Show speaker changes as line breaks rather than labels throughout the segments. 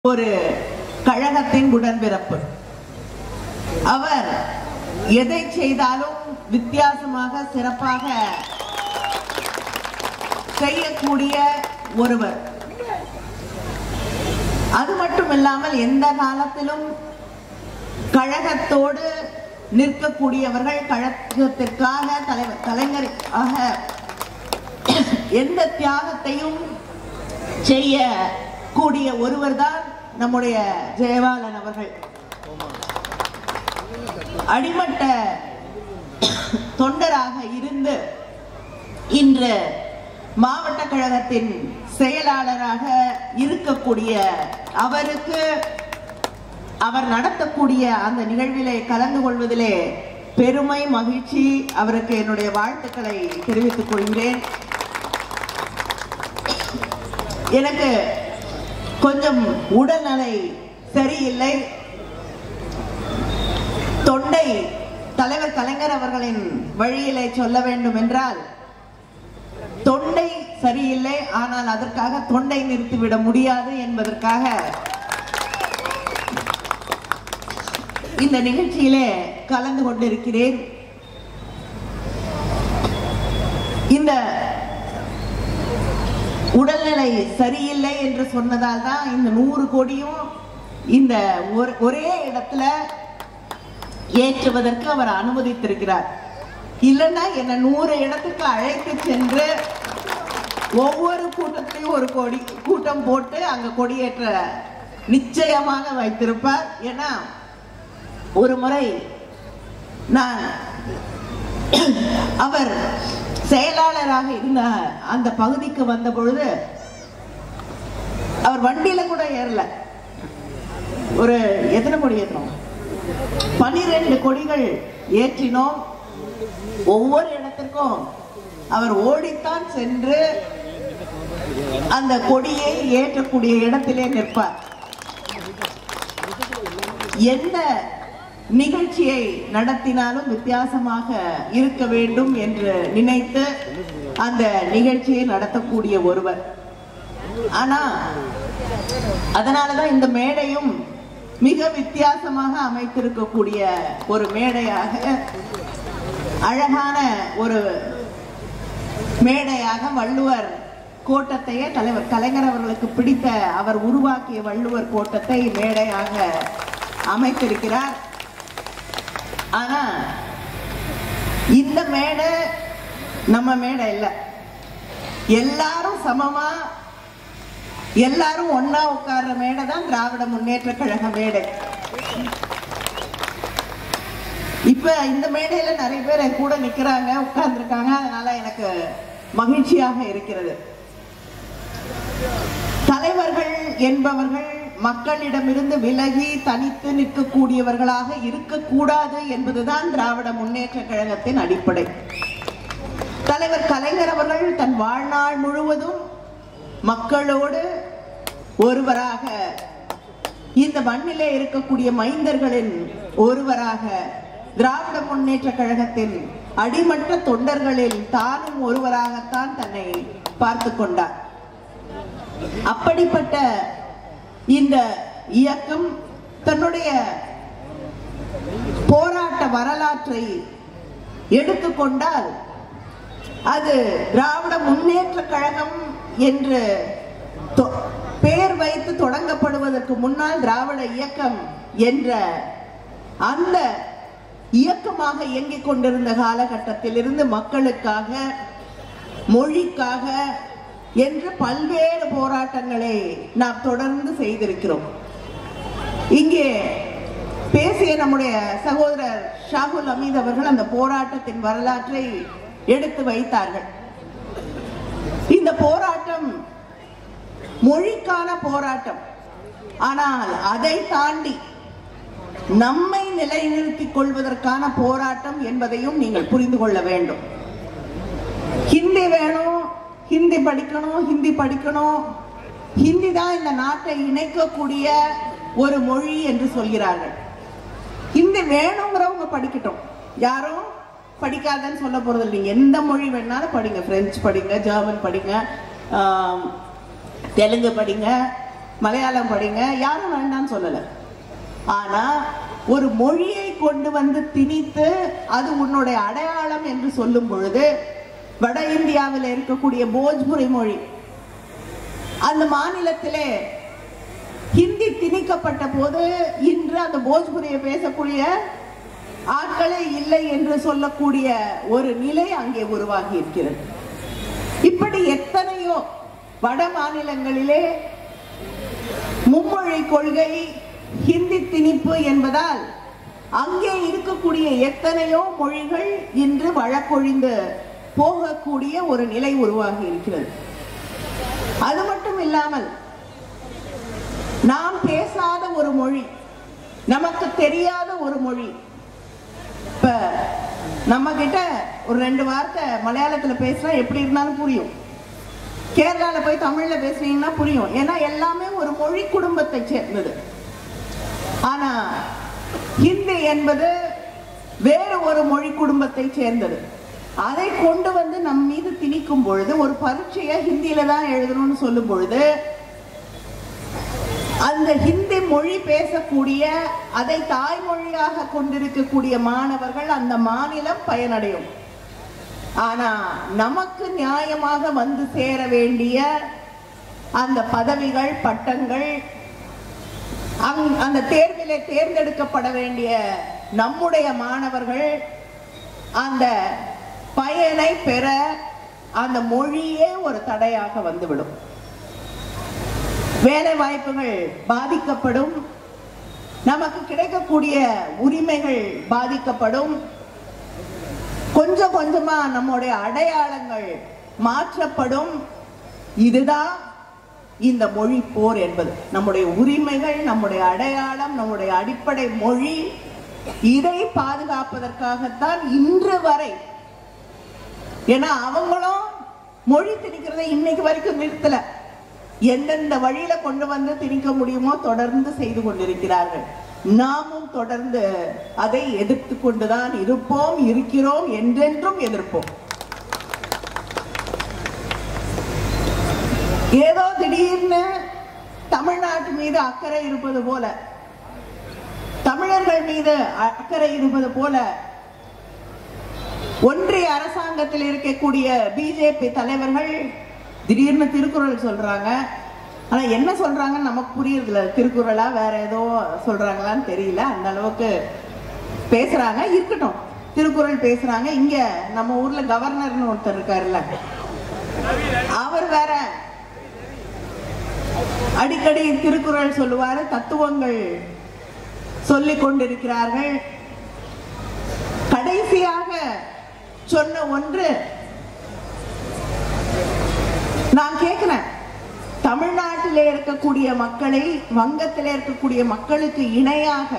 ஒரு கழகத்தின் உடன்பிறப்பு அவர் எதை செய்தாலும் வித்தியாசமாக சிறப்பாக செய்யக்கூடிய ஒருவர் அது மட்டும் இல்லாமல் எந்த காலத்திலும் கழகத்தோடு நிற்கக்கூடியவர்கள் கழகத்திற்காக தலைவர் கலைஞருக்காக எந்த தியாகத்தையும் செய்ய கூடிய ஒருவர்தான் நம்முடைய ஜெயபாலன் அவர்கள் அடிமட்ட தொண்டராக இருந்து இன்று மாவட்ட கழகத்தின் செயலாளராக இருக்கக்கூடிய அவருக்கு அவர் நடத்தக்கூடிய அந்த நிகழ்விலே கலந்து கொள்வதிலே பெருமை மகிழ்ச்சி அவருக்கு என்னுடைய வாழ்த்துக்களை தெரிவித்துக் கொள்கிறேன் எனக்கு கொஞ்சம் உடல்நிலை சரியில்லை தொண்டை தலைவர் கலைஞர் அவர்களின் வழியிலே சொல்ல வேண்டும் என்றால் தொண்டை சரியில்லை ஆனால் அதற்காக தொண்டை நிறுத்திவிட முடியாது என்பதற்காக இந்த நிகழ்ச்சியிலே கலந்து கொண்டிருக்கிறேன் இந்த உடல்நிலை சரியில்லை என்று சொன்னதால் தான் இந்த நூறு கோடியும் இந்த ஒரு- ஒரே இடத்துல ஏற்றுவதற்கு அவர் அனுமதித்திருக்கிறார் இல்லைன்னா என்ன நூறு இடத்துக்கு அழைத்து சென்று ஒவ்வொரு கூட்டத்திலையும் ஒரு கொடி கூட்டம் போட்டு அங்க கொடியேற்ற நிச்சயமாக வைத்திருப்பார் ஏன்னா ஒரு முறை நான் அவர் செயலாளராக இருந்த அந்த பகுதிக்கு வந்த பொழுது அவர் வண்டியில கூட ஏறல ஒரு எத்தனை கொடி ஏற்றோம் பனிரெண்டு கொடிகள் ஏற்றினோம் ஒவ்வொரு இடத்திற்கும் அவர் ஓடித்தான் சென்று அந்த கொடியை ஏற்றக்கூடிய இடத்திலே நிற்பார் எந்த நிகழ்ச்சியை நடத்தினாலும் வித்தியாசமாக இருக்க வேண்டும் என்று நினைத்து அந்த நிகழ்ச்சியை நடத்தக்கூடிய ஒருவர் ஆனா அதனாலதான் இந்த மேடையும் மிக வித்தியாசமாக அமைத்திருக்கக்கூடிய ஒரு மேடையாக அழகான ஒரு மேடையாக வள்ளுவர் கோட்டத்தையே தலைவர் கலைஞர் அவர்களுக்கு பிடித்த அவர் உருவாக்கிய வள்ளுவர் கோட்டத்தை மேடையாக அமைத்திருக்கிறார் ஆனா இந்த மேடை நம்ம மேடை இல்லை எல்லாரும் சமமா எல்லாரும் ஒண்ணா உட்கார்ற மேடை தான் திராவிட முன்னேற்ற கழக மேடை இப்ப இந்த மேடையில நிறைய பேர் என் கூட நிக்கிறாங்க உட்கார்ந்துருக்காங்க அதனால எனக்கு மகிழ்ச்சியாக இருக்கிறது தலைவர்கள் என்பவர்கள் மக்களிடமிருந்து விலகி தனித்து நிற்கக்கூடியவர்களாக இருக்கக்கூடாது என்பதுதான் திராவிட முன்னேற்ற கழகத்தின் அடிப்படை தலைவர் கலைஞர் அவர்கள் தன் வாழ்நாள் முழுவதும் மக்களோடு ஒருவராக இந்த மண்ணிலே இருக்கக்கூடிய மைந்தர்களின் ஒருவராக திராவிட முன்னேற்ற கழகத்தின் அடிமட்ட தொண்டர்களில் தானும் ஒருவராகத்தான் தன்னை பார்த்து கொண்டார் அப்படிப்பட்ட இந்த இயக்கம் தன்னுடைய போராட்ட வரலாற்றை எடுத்துக்கொண்டால் அது திராவிட முன்னேற்ற கழகம் என்று தொ- பெயர் வைத்து தொடங்கப்படுவதற்கு முன்னால் திராவிட இயக்கம் என்ற அந்த இயக்கமாக இயங்கிக் கொண்டிருந்த காலகட்டத்தில் இருந்து மக்களுக்காக மொழிக்காக என்று பல்வேறு போராட்டங்களை நாம் தொடர்ந்து செய்திருக்கிறோம் இங்கே பேசிய நம்முடைய சகோதரர் ஷாகுல் அமீத் அவர்கள் அந்த போராட்டத்தின் வரலாற்றை எடுத்து வைத்தார்கள் இந்த போராட்டம் மொழிக்கான போராட்டம் ஆனால் அதை தாண்டி நம்மை நிலைநிறுத்திக் கொள்வதற்கான போராட்டம் என்பதையும் நீங்கள் புரிந்து கொள்ள வேண்டும் ஹிந்தி வேணும் ஹிந்தி படிக்கணும் ஹிந்தி படிக்கணும் ஹிந்தி தான் இந்த நாட்டை இணைக்கக்கூடிய ஒரு மொழி என்று சொல்கிறார்கள் ஹிந்தி வேணுங்கிறவங்க படிக்கட்டும் யாரும் படிக்காதன்னு சொல்ல போறது இல்லைங்க எந்த மொழி வேணாலும் படிங்க பிரெஞ்சு படிங்க ஜெர்மன் படிங்க ஆம், தெலுங்கு படிங்க மலையாளம் படிங்க யாரும் வேண்டாம்னு சொல்லல ஆனா ஒரு மொழியை கொண்டு வந்து திணித்து அது உன்னுடைய அடையாளம் என்று சொல்லும் பொழுது வட இந்தியாவில் இருக்கக்கூடிய போஜ்புரி மொழி அந்த மாநிலத்திலே ஹிந்தி திணிக்கப்பட்ட போது இன்று அந்த போஜ்புரியை பேசக்கூடிய ஆட்களே இல்லை என்று சொல்லக்கூடிய ஒரு நிலை அங்கே உருவாகி இருக்கிறது இப்படி எத்தனையோ வட மாநிலங்களிலே மும்மொழி கொள்கை ஹிந்தி திணிப்பு என்பதால் அங்கே இருக்கக்கூடிய எத்தனையோ மொழிகள் இன்று வழக்கொழிந்து போகக்கூடிய ஒரு நிலை உருவாகி இருக்கிறது அது மட்டும் இல்லாமல் நாம் பேசாத ஒரு மொழி நமக்கு தெரியாத ஒரு மொழி இப்ப நம்ம கிட்ட ஒரு ரெண்டு வார்த்தை மலையாளத்துல பேசினா எப்படி இருந்தாலும் புரியும் கேரளால போய் தமிழ்ல பேசுனீங்கன்னா புரியும் ஏன்னா எல்லாமே ஒரு மொழி குடும்பத்தை சேர்ந்தது ஆனா ஹிந்தி என்பது வேறு ஒரு மொழி குடும்பத்தை சேர்ந்தது அதை கொண்டு வந்து நம் மீது திணிக்கும் பொழுது ஒரு பரீட்சையை ஹிந்தியில தான் எழுதணும்னு சொல்லும் பொழுது அந்த ஹிந்தி மொழி பேசக்கூடிய அதை தாய்மொழியாக கொண்டிருக்கக்கூடிய மாணவர்கள் அந்த மாநிலம் பயனடையும் ஆனா நமக்கு நியாயமாக வந்து சேர வேண்டிய அந்த பதவிகள் பட்டங்கள் அங்- அந்த தேர்விலே தேர்ந்தெடுக்கப்பட வேண்டிய நம்முடைய மாணவர்கள் அந்த பயனை பெற அந்த மொழியே ஒரு தடையாக வந்துவிடும் வேலை வாய்ப்புகள் பாதிக்கப்படும் நமக்கு கிடைக்கக்கூடிய உரிமைகள் பாதிக்கப்படும் கொஞ்சம் கொஞ்சமா நம்முடைய அடையாளங்கள் மாற்றப்படும் இதுதான் இந்த மொழி போர் என்பது நம்முடைய உரிமைகள் நம்முடைய அடையாளம் நம்முடைய அடிப்படை மொழி இதை பாதுகாப்பதற்காகத்தான் இன்று வரை ஏன்னா அவங்களும் மொழி திணிக்கிறதை இன்னைக்கு வரைக்கும் நிறுத்தல எந்தெந்த வழியில கொண்டு வந்து திணிக்க முடியுமோ தொடர்ந்து செய்து கொண்டிருக்கிறார்கள் நாமும் தொடர்ந்து அதை எதிர்த்து கொண்டுதான் இருப்போம் இருக்கிறோம் என்றென்றும் எதிர்ப்போம் ஏதோ திடீர்னு தமிழ்நாட்டு மீது அக்கறை இருப்பது போல தமிழர்கள் மீது அக்கறை இருப்பது போல ஒன்றிய அரசாங்கத்தில் இருக்கக்கூடிய பிஜேபி தலைவர்கள் திடீர்னு திருக்குறள் சொல்றாங்க ஆனா என்ன சொல்றாங்கன்னு நமக்கு புரியுறதுல திருக்குறளா வேற ஏதோ சொல்றாங்களான்னு தெரியல அந்த அளவுக்கு பேசுறாங்க இருக்கட்டும் திருக்குறள் பேசுறாங்க இங்க நம்ம ஊர்ல கவர்னர்னு ஒருத்தர் இருக்காருல்ல அவர் வேற அடிக்கடி திருக்குறள் சொல்லுவாரு தத்துவங்கள் சொல்லிக் கொண்டிருக்கிறார்கள் கடைசியாக சொன்ன ஒன்று நான் கேட்கிறேன் தமிழ்நாட்டிலே இருக்கக்கூடிய மக்களை வங்கத்திலே இருக்கக்கூடிய மக்களுக்கு இணையாக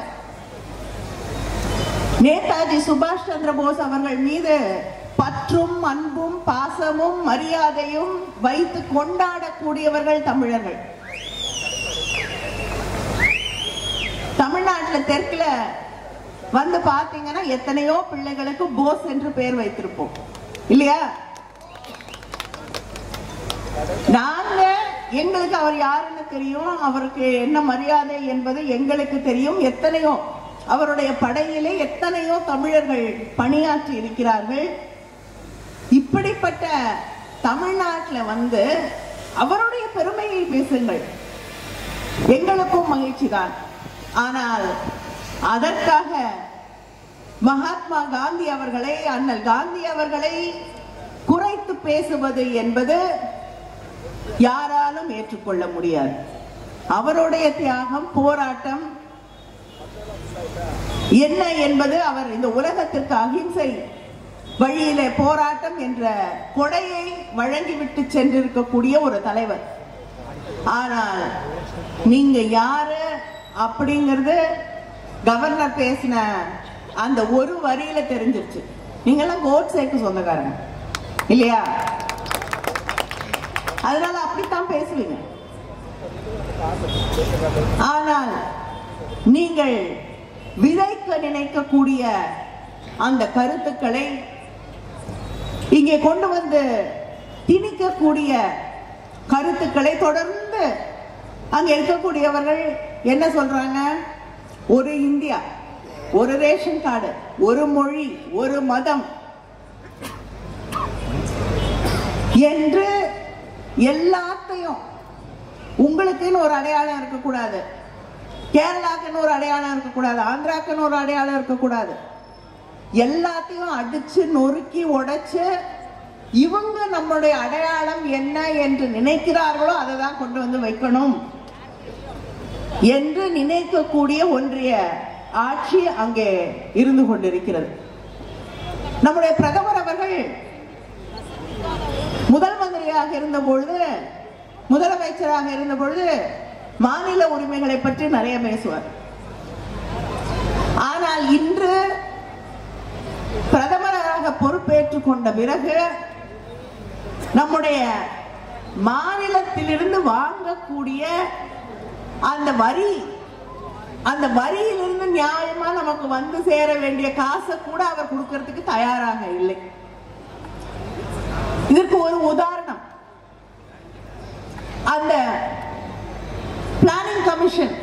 நேதாஜி சுபாஷ் சந்திர போஸ் அவர்கள் மீது பற்றும் அன்பும் பாசமும் மரியாதையும் வைத்து கொண்டாடக்கூடியவர்கள் தமிழர்கள் தமிழ்நாட்டுல தெற்குல வந்து பாத்தீங்கன்னா எத்தனையோ பிள்ளைகளுக்கு போஸ் என்று பெயர் வைத்திருப்போம் இல்லையா நாங்க எங்களுக்கு அவர் யாருன்னு தெரியும் அவருக்கு என்ன மரியாதை என்பது எங்களுக்கு தெரியும் எத்தனையோ அவருடைய படையிலே எத்தனையோ தமிழர்கள் பணியாற்றி இருக்கிறார்கள் இப்படிப்பட்ட தமிழ்நாட்டுல வந்து அவருடைய பெருமையை பேசுங்கள் எங்களுக்கும் மகிழ்ச்சி தான் ஆனால் அதற்காக மகாத்மா காந்தி அவர்களை அண்ணல் காந்தி அவர்களை குறைத்து பேசுவது என்பது யாராலும் ஏற்றுக்கொள்ள முடியாது அவருடைய தியாகம் போராட்டம் என்ன என்பது அவர் இந்த உலகத்திற்கு அகிம்சை வழியிலே போராட்டம் என்ற கொடையை வழங்கிவிட்டு சென்றிருக்கக்கூடிய ஒரு தலைவர் ஆனால் நீங்க யாரு அப்படிங்கிறது கவர்னர் பேசின அந்த ஒரு வரியில தெரிஞ்சிருச்சு நீங்கெல்லாம் கோட்ஸேக்கு சொந்தக்காரங்க இல்லையா அதனால அப்படித்தான் பேசுவீங்க ஆனால் நீங்கள் விதைக்க நினைக்கக்கூடிய அந்த கருத்துக்களை இங்கே கொண்டு வந்து திணிக்கக்கூடிய கருத்துக்களை தொடர்ந்து அங்க இருக்கக்கூடியவர்கள் என்ன சொல்றாங்க ஒரு இந்தியா ஒரு ரேஷன் கார்டு ஒரு மொழி ஒரு மதம் என்று எல்லாத்தையும் உங்களுக்குன்னு ஒரு அடையாளம் இருக்கக்கூடாது கேரளாக்குன்னு ஒரு அடையாளம் இருக்கக்கூடாது ஆந்திராக்குன்னு ஒரு அடையாளம் இருக்கக்கூடாது எல்லாத்தையும் அடிச்சு நொறுக்கி உடைச்சு இவங்க நம்முடைய அடையாளம் என்ன என்று நினைக்கிறார்களோ அதை தான் கொண்டு வந்து வைக்கணும் என்று நினைக்கக்கூடிய ஒன்றிய ஆட்சி அங்கே இருந்து கொண்டிருக்கிறது நம்முடைய பிரதமர் அவர்கள் முதல் மந்திரியாக இருந்த பொழுது முதலமைச்சராக இருந்த பொழுது மாநில உரிமைகளை பற்றி நிறைய பேசுவார் ஆனால் இன்று பிரதமராக பொறுப்பேற்றுக் கொண்ட பிறகு நம்முடைய மாநிலத்திலிருந்து வாங்கக்கூடிய அந்த வரி அந்த வரியிலிருந்து நியாயமா நமக்கு வந்து சேர வேண்டிய காசை கூட அவர் கொடுக்கறதுக்கு தயாராக இல்லை இதற்கு ஒரு உதாரணம் அந்த பிளானிங் கமிஷன்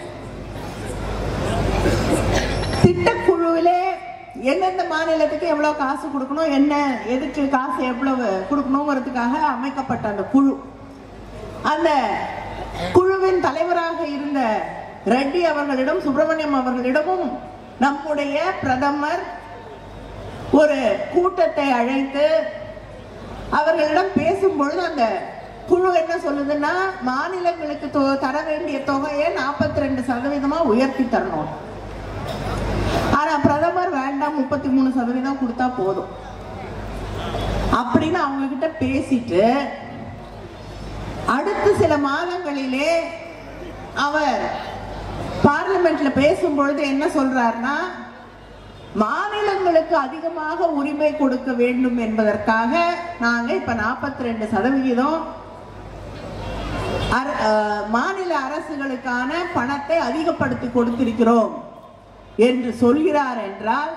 திட்டக்குழுவிலே எந்தெந்த மாநிலத்துக்கு எவ்வளவு காசு கொடுக்கணும் என்ன எதுக்கு காசு எவ்வளவு கொடுக்கணுங்கிறதுக்காக அமைக்கப்பட்ட அந்த குழு அந்த குழுவின் தலைவராக இருந்த ரெட்டி அவர்களிடம் சுப்பிரமணியம் அவர்களிடமும் நம்முடைய பிரதமர் ஒரு கூட்டத்தை அழைத்து அவர்களிடம் பேசும் பொழுது அந்த குழு என்ன சொல்லுதுன்னா மாநிலங்களுக்கு தொ- தர வேண்டிய தொகையை நாற்பத்தி ரெண்டு சதவீதமா உயர்த்தி தரணும் ஆனா பிரதமர் வேண்டாம் முப்பத்தி மூணு சதவீதம் கொடுத்தா போதும் அப்படின்னு அவங்க கிட்ட பேசிட்டு அடுத்த சில மாதங்களிலே அவர் பார்லிமெண்ட்ல பேசும் பொழுது என்ன சொல்றாருன்னா மாநிலங்களுக்கு அதிகமாக உரிமை கொடுக்க வேண்டும் என்பதற்காக நாங்க இப்ப 42% ரெண்டு சதவிகிதம் அர- அஹ், மாநில அரசுகளுக்கான பணத்தை அதிகப்படுத்தி கொடுத்திருக்கிறோம் என்று சொல்கிறார் என்றால்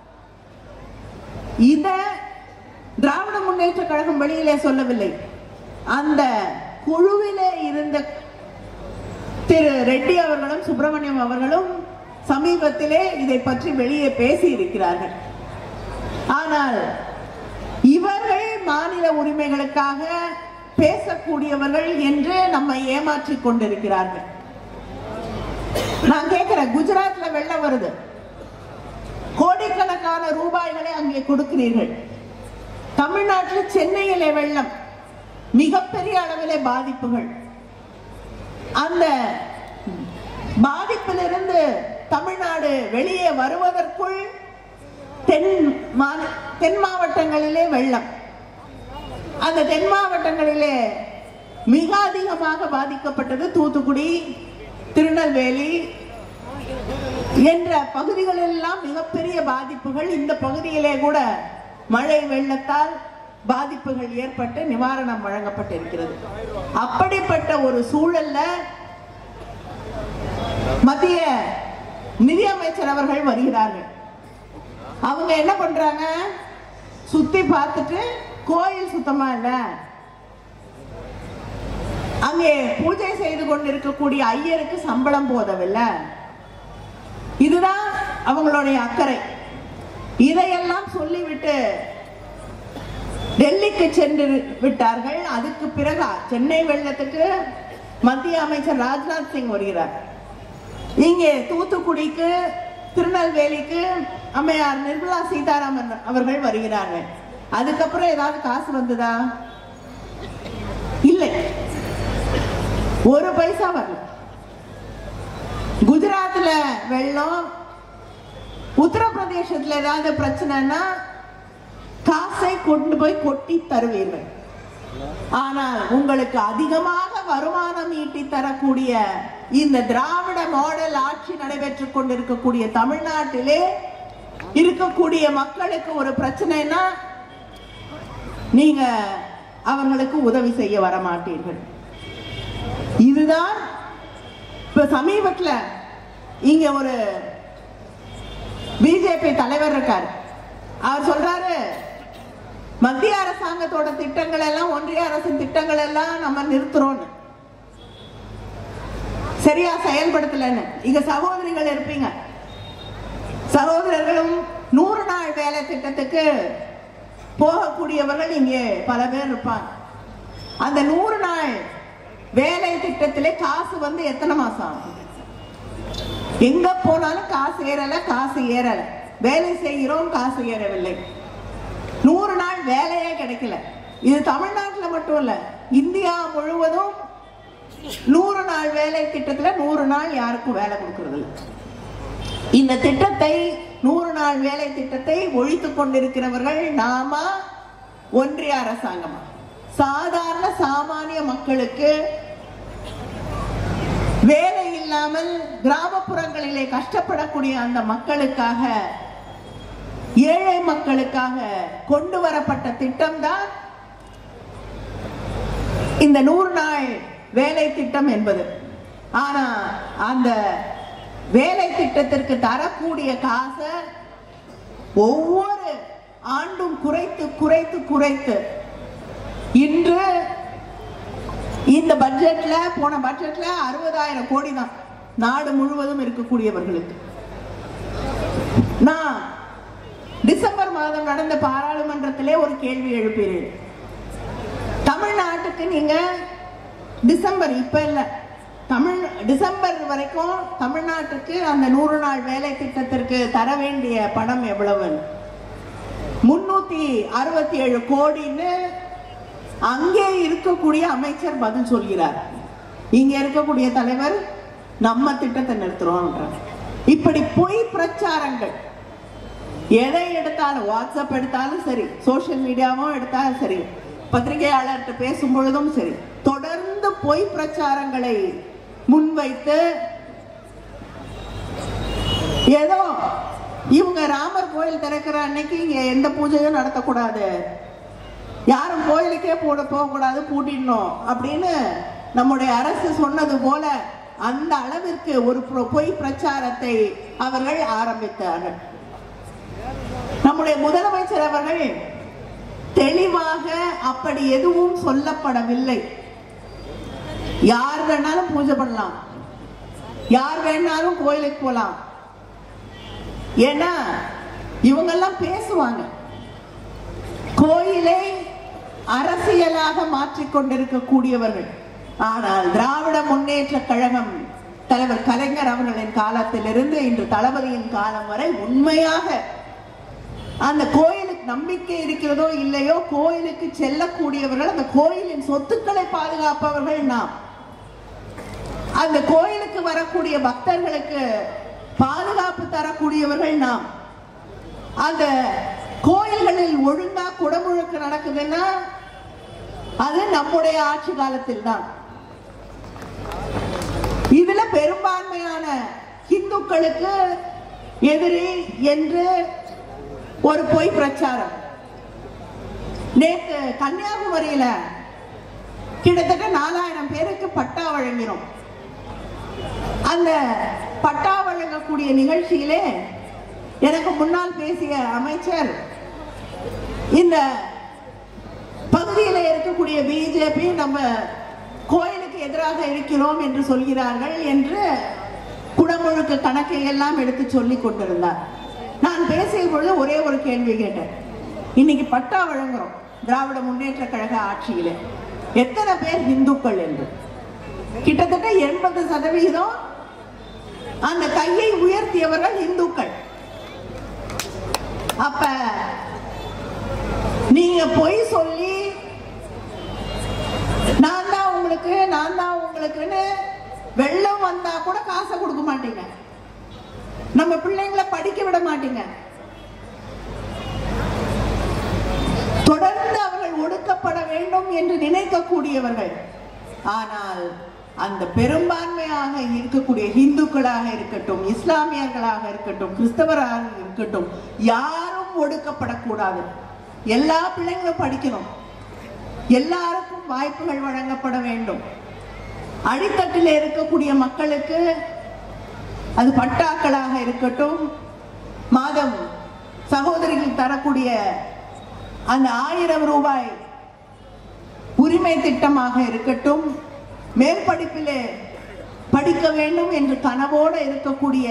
இத திராவிட முன்னேற்ற கழகம் வெளியிலே சொல்லவில்லை அந்த குழுவிலே இருந்த திரு ரெட்டி அவர்களும் சுப்பிரமணியம் அவர்களும் சமீபத்திலே இதை பற்றி வெளியே பேசி இருக்கிறார்கள் ஆனால் இவர்கள் மாநில உரிமைகளுக்காக பேசக்கூடியவர்கள் என்று நம்மை ஏமாற்றிக் கொண்டிருக்கிறார்கள் நான் கேட்கிறேன் குஜராத்ல வெள்ளம் வருது கோடிக்கணக்கான ரூபாய்களை அங்கே கொடுக்கிறீர்கள் தமிழ்நாட்டில் சென்னையிலே வெள்ளம் மிகப்பெரிய அளவிலே பாதிப்புகள் அந்த பாதிப்பிலிருந்து தமிழ்நாடு வெளியே வருவதற்குள் தென் மா- தென் மாவட்டங்களிலே வெள்ளம் அந்த தென் மாவட்டங்களிலே மிக அதிகமாக பாதிக்கப்பட்டது தூத்துக்குடி திருநெல்வேலி என்ற பகுதிகளெல்லாம் மிகப்பெரிய பாதிப்புகள் இந்த பகுதியிலே கூட மழை வெள்ளத்தால் பாதிப்புகள் ஏற்பட்டு நிவாரணம் வழங்கப்பட்டிருக்கிறது அப்படிப்பட்ட ஒரு சூழல்ல மத்திய நிதியமைச்சர் அவர்கள் வருகிறார்கள் அவங்க என்ன பண்றாங்க சுத்தி பார்த்துட்டு கோயில் சுத்தமா இல்ல அங்கே பூஜை செய்து கொண்டிருக்கக்கூடிய ஐயருக்கு சம்பளம் போதவில்லை இதுதான் அவங்களுடைய அக்கறை இதையெல்லாம் சொல்லிவிட்டு டெல்லிக்கு சென்று விட்டார்கள் அதுக்கு பிறகு சென்னை வெள்ளத்துக்கு மத்திய அமைச்சர் ராஜ்நாத் சிங் வருகிறார் இங்கே தூத்துக்குடிக்கு திருநெல்வேலிக்கு அம்மையார் நிர்மலா சீதாராமன் அவர்கள் வருகிறார்கள் அதுக்கப்புறம் ஏதாவது காசு வந்ததா இல்லை ஒரு பைசா வரல குஜராத்ல வெள்ளம் உத்தரப்பிரதேசத்துல ஏதாவது பிரச்சனைனா காசை கொண்டு போய் கொட்டி தருவீர்கள் ஆனால் உங்களுக்கு அதிகமாக வருமானம் ஈட்டி தரக்கூடிய இந்த திராவிட மாடல் ஆட்சி நடைபெற்றுக் கொண்டிருக்கக்கூடிய தமிழ்நாட்டிலே இருக்கக்கூடிய மக்களுக்கு ஒரு பிரச்சனைனா நீங்க அவர்களுக்கு உதவி செய்ய வர மாட்டீர்கள் இதுதான் இப்ப சமீபத்துல இங்க ஒரு பிஜேபி தலைவர் இருக்காரு அவர் சொல்றாரு மத்திய அரசாங்கத்தோட திட்டங்கள் எல்லாம் ஒன்றிய அரசின் திட்டங்கள் எல்லாம் நம்ம நிறுத்துறோம்னு சரியா செயல்படுத்தலன்னு இங்க சகோதரிகள் இருப்பீங்க சகோதரர்களும் நூறு நாள் வேலை திட்டத்துக்கு போகக்கூடியவர்கள் இங்கே பல பேர் இருப்பாங்க அந்த நூறு நாள் வேலை திட்டத்திலே காசு வந்து எத்தனை மாசம் ஆகும் எங்க போனாலும் காசு ஏறல காசு ஏறல வேலை செய்கிறோம் காசு ஏறவில்லை நூறு நாள் வேலையே கிடைக்கல இது தமிழ்நாட்டுல மட்டும் இல்ல இந்தியா முழுவதும் நூறு நாள் வேலை திட்டத்துல நூறு நாள் யாருக்கும் வேலை கொடுக்கறது இல்ல இந்த திட்டத்தை நூறு நாள் வேலை திட்டத்தை ஒழித்துக் கொண்டிருக்கிறவர்கள் நாம ஒன்றிய அரசாங்கமா சாதாரண சாமானிய மக்களுக்கு வேலை இல்லாமல் கிராமப்புறங்களிலே கஷ்டப்படக்கூடிய அந்த மக்களுக்காக ஏழை மக்களுக்காக கொண்டு வரப்பட்ட திட்டம்தான் இந்த நூறு நாள் வேலை திட்டம் என்பது ஆனா அந்த வேலை திட்டத்திற்கு தரக்கூடிய காசை ஒவ்வொரு ஆண்டும் குறைத்து குறைத்து குறைத்து இன்று இந்த பட்ஜெட்ல போன பட்ஜெட்ல அறுபதாயிரம் கோடி தான் நாடு முழுவதும் இருக்கக்கூடியவர்களுக்கு நான் டிசம்பர் மாதம் நடந்த பாராளுமன்றத்திலே ஒரு கேள்வி எழுப்பினேன் தமிழ்நாட்டுக்கு நீங்க டிசம்பர் இப்ப இல்ல தமிழ் டிசம்பர் வரைக்கும் தமிழ்நாட்டுக்கு அந்த நூறு நாள் வேலை திட்டத்திற்கு தர வேண்டிய பணம் எவ்வளவு முன்னூத்தி அறுபத்தி ஏழு கோடின்னு அங்கே இருக்கக்கூடிய அமைச்சர் பதில் சொல்கிறார் இங்க இருக்கக்கூடிய தலைவர் நம்ம திட்டத்தை நிறுத்துறோம் இப்படி பொய் பிரச்சாரங்கள் எதை எடுத்தாலும் வாட்ஸ்அப் எடுத்தாலும் சரி சோஷியல் மீடியாவும் எடுத்தாலும் சரி பத்திரிகையாளர்கிட்ட பேசும் பொழுதும் சரி தொடர்ந்து பொய் பிரச்சாரங்களை முன்வைத்து ஏதோ இவங்க ராமர் கோயில் திறக்கிற அன்னைக்கு இங்க எந்த பூஜையும் நடத்தக்கூடாது யாரும் கோயிலுக்கே போட போகக்கூடாது பூட்டிடணும் அப்படின்னு நம்முடைய அரசு சொன்னது போல அந்த அளவிற்கு ஒரு பொ- பொய் பிரச்சாரத்தை அவர்கள் ஆரம்பித்தார்கள் நம்முடைய முதலமைச்சர் அவர்கள் தெளிவாக அப்படி எதுவும் சொல்லப்படவில்லை யார் வேணாலும் பூஜை பண்ணலாம் யார் வேணாலும் கோயிலுக்கு போலாம் ஏன்னா இவங்கெல்லாம் பேசுவாங்க கோயிலை அரசியலாக மாற்றிக் கொண்டிருக்கக்கூடியவர்கள் ஆனால் திராவிட முன்னேற்ற கழகம் தலைவர் கலைஞர் அவர்களின் காலத்திலிருந்து இன்று தளபதியின் காலம் வரை உண்மையாக அந்த கோயிலுக்கு நம்பிக்கை இருக்கிறதோ இல்லையோ கோயிலுக்கு செல்லக்கூடியவர்கள் அந்த கோயிலின் சொத்துக்களை பாதுகாப்பவர்கள் நாம் அந்த கோயிலுக்கு வரக்கூடிய பக்தர்களுக்கு பாதுகாப்பு தரக்கூடியவர்கள் நாம் அந்த கோயில்களில் ஒழுங்கா குடமுழுக்கு நடக்குதுன்னா அது நம்முடைய ஆட்சி காலத்தில் தான் இதுல பெரும்பான்மையான இந்துக்களுக்கு எதிரி என்று ஒரு பொய் பிரச்சாரம் நேற்று கன்னியாகுமரியில கிட்டத்தட்ட நாலாயிரம் பேருக்கு பட்டா வழங்கினோம் அந்த பட்டா வழங்கக்கூடிய நிகழ்ச்சியிலே எனக்கு முன்னால் பேசிய அமைச்சர் இந்த பகுதியில் இருக்கக்கூடிய பிஜேபி நம்ம கோயிலுக்கு எதிராக இருக்கிறோம் என்று சொல்கிறார்கள் என்று குடமுழுக்கு கணக்கை எல்லாம் எடுத்து சொல்லி கொண்டிருந்தார் நான் பேசிய பொழுது ஒரே ஒரு கேள்வி கேட்டேன் இன்னைக்கு பட்டா வழங்குறோம் திராவிட முன்னேற்ற கழக ஆட்சியில எத்தனை பேர் இந்துக்கள் என்று கிட்டத்தட்ட எண்பது சதவீதம் அந்த கையை உயர்த்தியவர்கள் இந்துக்கள் அப்ப நீங்க பொய் சொல்லி நான் தான் உங்களுக்கு நான் தான் உங்களுக்குன்னு வெள்ளம் வந்தா கூட காசை கொடுக்க மாட்டீங்க நம்ம பிள்ளைங்களை படிக்க விட மாட்டீங்க தொடர்ந்து அவர்கள் ஒடுக்கப்பட வேண்டும் என்று நினைக்கக்கூடியவர்கள் ஆனால் அந்த பெரும்பான்மையாக இருக்கக்கூடிய இந்துக்களாக இருக்கட்டும் இஸ்லாமியர்களாக இருக்கட்டும் கிறிஸ்தவராக இருக்கட்டும் யாரும் ஒடுக்கப்படக்கூடாது எல்லா பிள்ளைங்களும் படிக்கணும் எல்லாருக்கும் வாய்ப்புகள் வழங்கப்பட வேண்டும் அடித்தட்டில் இருக்கக்கூடிய மக்களுக்கு அது பட்டாக்களாக இருக்கட்டும் மாதம் சகோதரிகள் தரக்கூடிய அந்த ஆயிரம் ரூபாய் உரிமை திட்டமாக இருக்கட்டும் மேல் படிப்பிலே படிக்க வேண்டும் என்று கனவோடு இருக்கக்கூடிய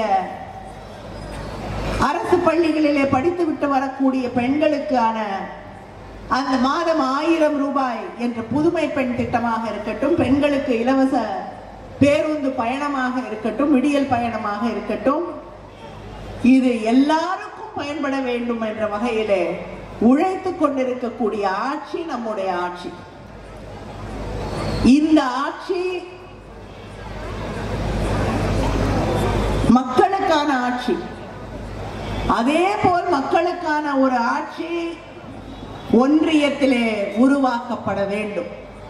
அரசு பள்ளிகளிலே படித்து விட்டு வரக்கூடிய பெண்களுக்கான அந்த மாதம் ஆயிரம் ரூபாய் என்ற புதுமை பெண் திட்டமாக இருக்கட்டும் பெண்களுக்கு இலவச பேருந்து பயணமாக இருக்கட்டும் விடியல் பயணமாக இருக்கட்டும் இது எல்லாருக்கும் பயன்பட வேண்டும் என்ற வகையிலே உழைத்துக் கொண்டிருக்கக்கூடிய ஆட்சி நம்முடைய ஆட்சி இந்த ஆட்சி மக்களுக்கான ஆட்சி அதே போல் மக்களுக்கான ஒரு ஆட்சி ஒன்றியத்திலே உருவாக்கப்பட வேண்டும்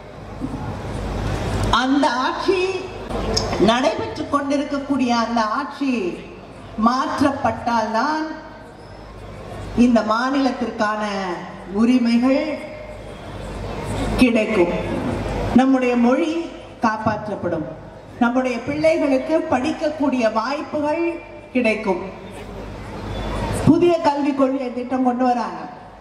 அந்த ஆட்சி நடைபெற்றுக் கொண்டிருக்கக்கூடிய அந்த ஆட்சி மாற்றப்பட்டால்தான் இந்த மாநிலத்திற்கான உரிமைகள் கிடைக்கும் நம்முடைய மொழி காப்பாற்றப்படும் நம்முடைய பிள்ளைகளுக்கு படிக்கக்கூடிய வாய்ப்புகள் கிடைக்கும் புதிய கல்விக் கொள்கை திட்டம் கொண்டு வராங்க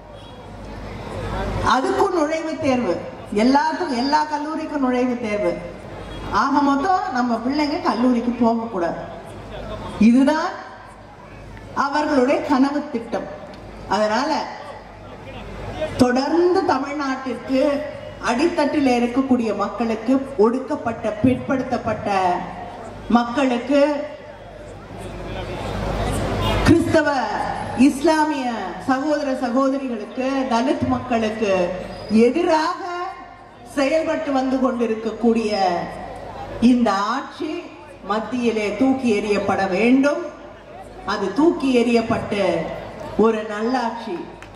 அதுக்கும் நுழைவுத் தேர்வு எல்லாத்துக்கும் எல்லா கல்லூரிக்கும் நுழைவுத் தேர்வு ஆக மொத்தம் நம்ம பிள்ளைங்க கல்லூரிக்கு போகக்கூடாது இதுதான் அவர்களுடைய கனவு திட்டம் அதனால தொடர்ந்து தமிழ்நாட்டிற்கு அடித்தட்டில் இருக்கக்கூடிய மக்களுக்கு ஒடுக்கப்பட்ட பிற்படுத்தப்பட்ட மக்களுக்கு கிறிஸ்தவ இஸ்லாமிய சகோதர சகோதரிகளுக்கு தலித் மக்களுக்கு எதிராக செயல்பட்டு வந்து கொண்டிருக்கக்கூடிய இந்த ஆட்சி மத்தியிலே தூக்கி எறியப்பட வேண்டும் அது தூக்கி எறியப்பட்டு ஒரு நல்லாட்சி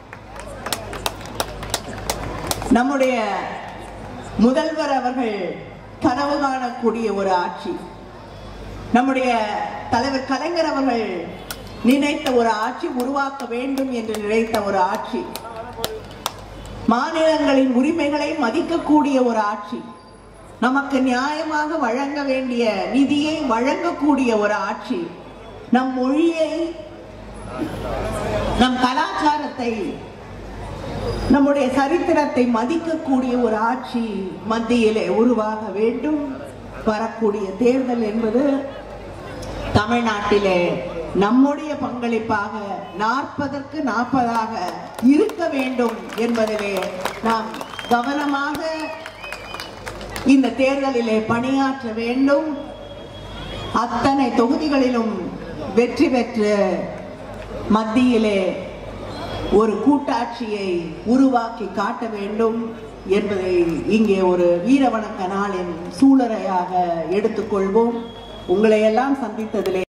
நம்முடைய முதல்வர் அவர்கள் கனவு காணக்கூடிய ஒரு ஆட்சி நம்முடைய தலைவர் கலைஞர் அவர்கள் நினைத்த ஒரு ஆட்சி உருவாக்க வேண்டும் என்று நினைத்த ஒரு ஆட்சி மாநிலங்களின் உரிமைகளை மதிக்கக்கூடிய ஒரு ஆட்சி நமக்கு நியாயமாக வழங்க வேண்டிய நிதியை வழங்கக்கூடிய ஒரு ஆட்சி நம் மொழியை நம் கலாச்சாரத்தை நம்முடைய சரித்திரத்தை மதிக்கக்கூடிய ஒரு ஆட்சி மத்தியிலே உருவாக வேண்டும் வரக்கூடிய தேர்தல் என்பது தமிழ்நாட்டிலே நம்முடைய பங்களிப்பாக நாற்பதற்கு நாற்பதாக இருக்க வேண்டும் என்பதிலே நாம் கவனமாக இந்த தேர்தலிலே பணியாற்ற வேண்டும் அத்தனை தொகுதிகளிலும் வெற்றி பெற்று மத்தியிலே ஒரு கூட்டாட்சியை உருவாக்கி காட்ட வேண்டும் என்பதை இங்கே ஒரு வீரவணக்க நாளின் சூழலையாக எடுத்துக்கொள்வோம் உங்களை எல்லாம் சந்தித்ததிலே